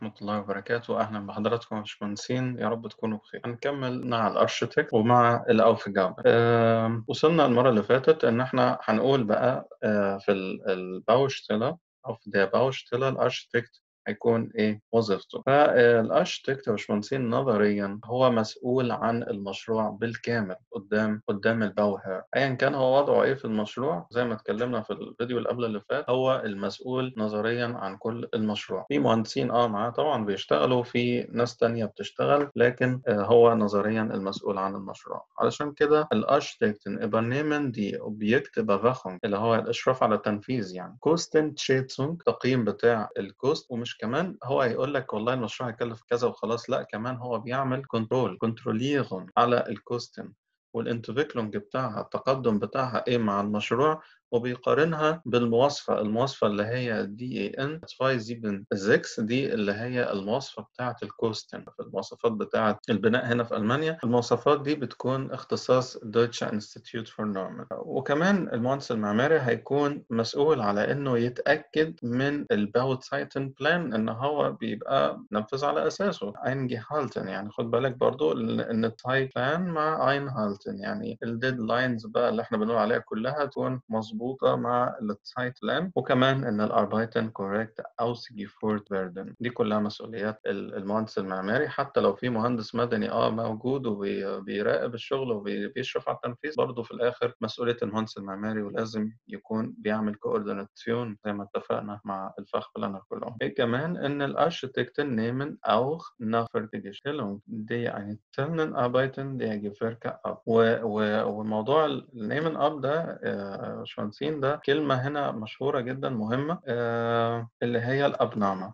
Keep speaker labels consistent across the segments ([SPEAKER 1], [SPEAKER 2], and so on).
[SPEAKER 1] ورحمة الله وبركاته أهلا بحضراتكم يا باشمهندسين يا رب تكونوا بخير هنكمل مع الأرشيتكت ومع الأوفجاب أه وصلنا المرة اللي فاتت إن إحنا هنقول بقى أه في الباوشتيلر أو في der باوشتيلر الأرشيتكت هيكون ايه وظيفته فالارشتكت يا باشمهندسين نظريا هو مسؤول عن المشروع بالكامل قدام قدام البوهر ايا كان هو وضعه ايه في المشروع زي ما اتكلمنا في الفيديو اللي قبل اللي فات هو المسؤول نظريا عن كل المشروع في مهندسين اه معاه طبعا بيشتغلوا في ناس تانية بتشتغل لكن آه هو نظريا المسؤول عن المشروع علشان كده الارشتكت übernehmen die Objekte اللي هو الاشراف على التنفيذ يعني كوستن تشيتسونج تقييم بتاع الكوست ومش كمان هو هيقول لك والله المشروع هيكلف كذا وخلاص لا كمان هو بيعمل كنترول كنتروليرون على الكوستن والانتفيكلونج بتاعها التقدم بتاعها ايه مع المشروع وبيقارنها بالمواصفة المواصفة اللي هي دي اي ان 576 دي اللي هي المواصفة بتاعة الكوستن في المواصفات بتاعة البناء هنا في ألمانيا المواصفات دي بتكون اختصاص Deutsche Institute for Norman وكمان المهندس المعماري هيكون مسؤول على انه يتأكد من الباوت سايتن بلان ان هو بيبقى نفذ على اساسه eingehalten يعني خد بالك برضو ان التاي بلان مع einhalten يعني الديدلاينز بقى اللي احنا بنقول عليها كلها تكون مظبوطة مظبوطة مع السايت بلان وكمان إن الأربايتن كوريكت أوسجيفورت فيردن دي كلها مسؤوليات المهندس المعماري حتى لو في مهندس مدني اه موجود وبيراقب الشغل وبيشرف على التنفيذ برضه في الآخر مسؤولية المهندس المعماري ولازم يكون بيعمل كورديناتيون زي ما اتفقنا مع الفخ بلانر كلهم إيه كمان إن الأرشيتكتن nehmen auch Nachfertigstellung die einzelnen Arbeiten der Gewerke ab وموضوع النيمن اب ده باشمهندسين ده كلمة هنا مشهورة جدا مهمة آه اللي هي الأبنامة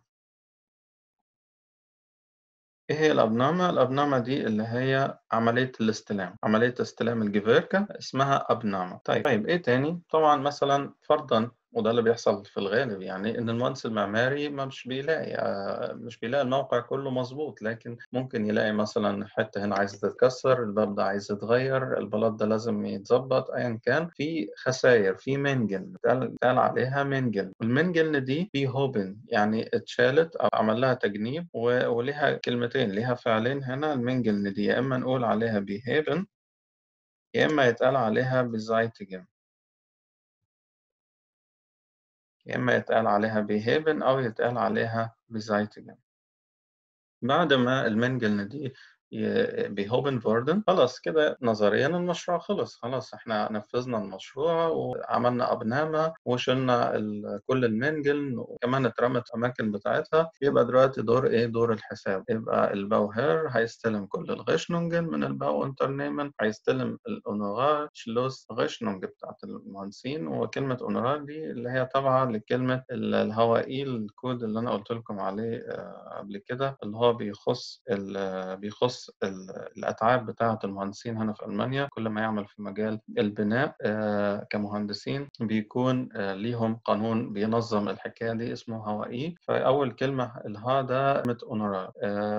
[SPEAKER 1] ايه هي الأبنامة؟ الأبنامة دي اللي هي عملية الاستلام عملية استلام الجفيركا اسمها أبنامة طيب طيب ايه تاني؟ طبعا مثلا فرضا وده اللي بيحصل في الغالب يعني ان المهندس المعماري ما مش بيلاقي مش بيلاقي الموقع كله مظبوط لكن ممكن يلاقي مثلا حته هنا عايزه تتكسر الباب ده عايز يتغير البلاط ده لازم يتظبط ايا كان في خسائر في منجل بتقال عليها منجل المنجل دي في هوبن يعني اتشالت او عمل لها تجنيب وليها كلمتين ليها فعلين هنا المنجل دي يا اما نقول عليها بيهيبن يا اما يتقال عليها بزايتجن يا إما يتقال عليها بيهيبن أو يتقال عليها بزايتجن بعد ما المنجل دي بهوبن فوردن خلاص كده نظريا المشروع خلص خلاص احنا نفذنا المشروع وعملنا أبنامة وشلنا كل المنجل وكمان اترمت الأماكن بتاعتها يبقى دلوقتي دور إيه دور الحساب يبقى الباوهير هيستلم كل الغشنونجن من الباو انترنيمن هيستلم الأونورار شلوس غشنونج بتاعت المهندسين وكلمة أونورار دي اللي هي طبعا لكلمة الهوائي الكود اللي أنا قلت لكم عليه قبل كده اللي هو بيخص بيخص الأتعاب بتاعة المهندسين هنا في ألمانيا كل ما يعمل في مجال البناء كمهندسين بيكون ليهم قانون بينظم الحكاية دي اسمه هوائي فأول كلمة الها ده كلمة أونورار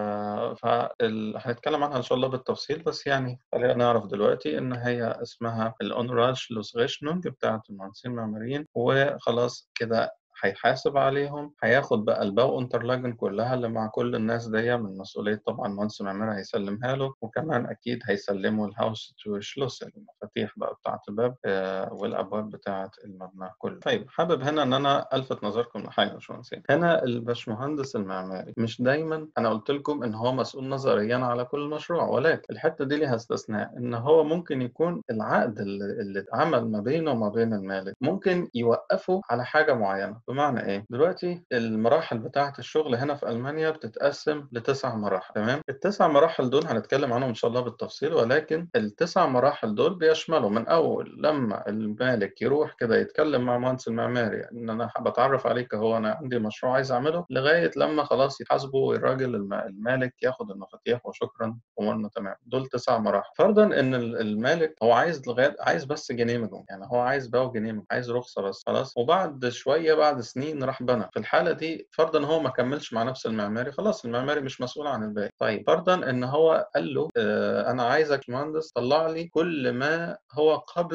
[SPEAKER 1] فهنتكلم عنها إن شاء الله بالتفصيل بس يعني خلينا نعرف دلوقتي إن هي اسمها الأونورال شلوسغيشنونج بتاعة المهندسين المعماريين وخلاص كده هيحاسب عليهم هياخد بقى الباو انترلاجن كلها اللي مع كل الناس دي من مسؤولية طبعا المهندس المعماري هيسلمها له وكمان أكيد هيسلموا الهاوس تو شلوس المفاتيح بقى بتاعة الباب آه والأبواب بتاعة المبنى كله طيب حابب هنا إن أنا ألفت نظركم لحاجة يا باشمهندسين هنا الباشمهندس المعماري مش دايما أنا قلت لكم إن هو مسؤول نظريا على كل مشروع ولكن الحتة دي ليها استثناء إن هو ممكن يكون العقد اللي, اللي اتعمل ما بينه وما بين المالك ممكن يوقفه على حاجة معينة بمعنى ايه؟ دلوقتي المراحل بتاعة الشغل هنا في ألمانيا بتتقسم لتسع مراحل تمام؟ التسع مراحل دول هنتكلم عنهم إن شاء الله بالتفصيل ولكن التسع مراحل دول بيشملوا من أول لما المالك يروح كده يتكلم مع المهندس المعماري إن أنا بتعرف عليك هو أنا عندي مشروع عايز أعمله لغاية لما خلاص يحاسبه الراجل المالك ياخد المفاتيح وشكرا أمورنا تمام دول تسع مراحل فرضا إن المالك هو عايز لغاية عايز بس جنيمه يعني هو عايز باو جنيمه عايز رخصة بس خلاص وبعد شوية بعد سنين راح بنى في الحالة دي فرضا هو ما كملش مع نفس المعماري خلاص المعماري مش مسؤول عن الباقي طيب فرضا ان هو قال له آه انا عايزك مهندس طلع لي كل ما هو قبل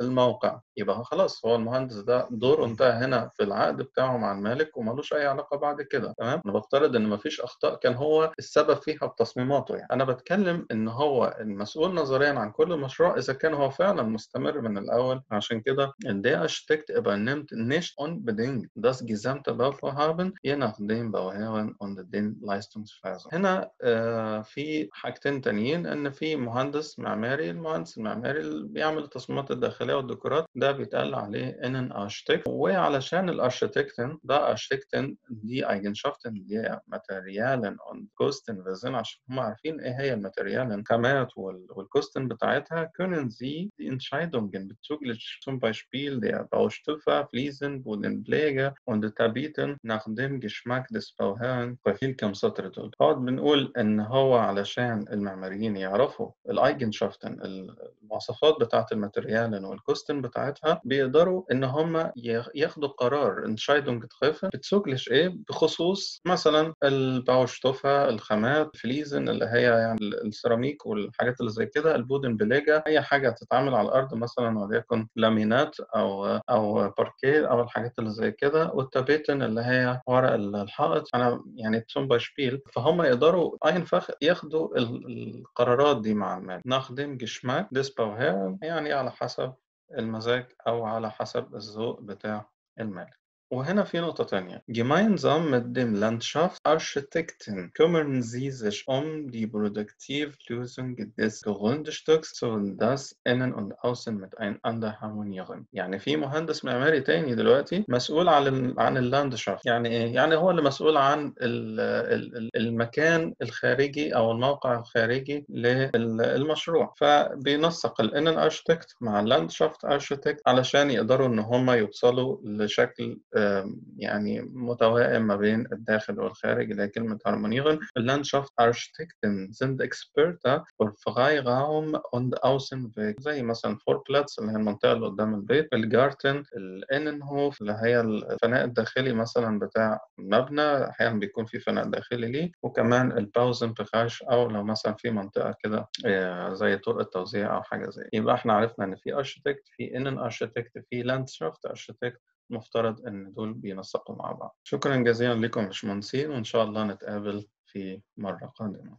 [SPEAKER 1] الموقع يبقى خلاص هو المهندس ده دوره انتهى هنا في العقد بتاعه مع المالك وملوش اي علاقه بعد كده تمام انا بفترض ان مفيش اخطاء كان هو السبب فيها بتصميماته يعني انا بتكلم ان هو المسؤول نظريا عن كل مشروع اذا كان هو فعلا مستمر من الاول عشان كده der Architekt übernimmt nicht unbedingt das gesamte Bauvorhaben je nachdem Bauherren und den Leistungsphase هنا آه في حاجتين تانيين ان في مهندس معماري المهندس المعماري اللي بيعمل التصميمات الداخليه والديكورات ده بيتقال عليه ان ارشتكت وعلشان الارشتكتن ده ارشتكتن دي ايجنشافتن دي ماتريالن und كوستن فيزن عشان هم عارفين ايه هي الماتريالن الخامات والكوستن بتاعتها können sie die Entscheidungen bezüglich zum Beispiel der Baustoffe, Fliesen, Bodenbeläge und Tapeten nach dem Geschmack des Bauherrn في الكام سطر دول. هقعد بنقول ان هو علشان المعماريين يعرفوا الايجنشافتن المواصفات بتاعت الماتريالن والكوستن بتاعتها بيقدروا ان هم ياخدوا قرار entscheidung treffen bezüglich ايه بخصوص مثلا الباوشتوفة الخامات فليزن اللي هي يعني السيراميك والحاجات اللي زي كده البودن بلاجة اي حاجه تتعمل على الارض مثلا وليكن لامينات او او باركيه او الحاجات اللي زي كده والتابيتن اللي هي ورق الحائط انا يعني تسون باشبيل فهم يقدروا einfach ياخدوا القرارات دي مع المال نخدم جشماك ديسباوهير يعني على حسب المزاج او على حسب الذوق بتاع المالك وهنا في نقطة تانية. Gemeinsam mit dem Landschaftsarchitekten kümmern sie sich um die Produktivlösung des Grundstücks, sodass Innen und Außen miteinander harmonieren. يعني في مهندس معماري تاني دلوقتي مسؤول عن عن اللاندشافت، يعني ايه؟ يعني هو اللي مسؤول عن المكان الخارجي أو الموقع الخارجي للمشروع، فبينسق الإنن ارشيتكت مع اللاندشافت ارشيتكت علشان يقدروا إن هم يوصلوا لشكل يعني متوائم ما بين الداخل والخارج اللي هي كلمة harmonieren. Landschaftsarchitekten sind Experte für Freiraum und Außenweg زي مثلا فوربلاتس اللي هي المنطقة اللي قدام البيت الجارتن الاننهوف اللي هي الفناء الداخلي مثلا بتاع مبنى أحيانا بيكون في فناء داخلي ليه وكمان الباوزن بخاش أو لو مثلا في منطقة كده زي طرق التوزيع أو حاجة زي يبقى احنا عرفنا إن في ارشيتكت في انن ارشيتكت في لاندشافت ارشيتكت مفترض ان دول بينسقوا مع بعض شكرا جزيلا لكم يا باشمهندسين وان شاء الله نتقابل في مره قادمه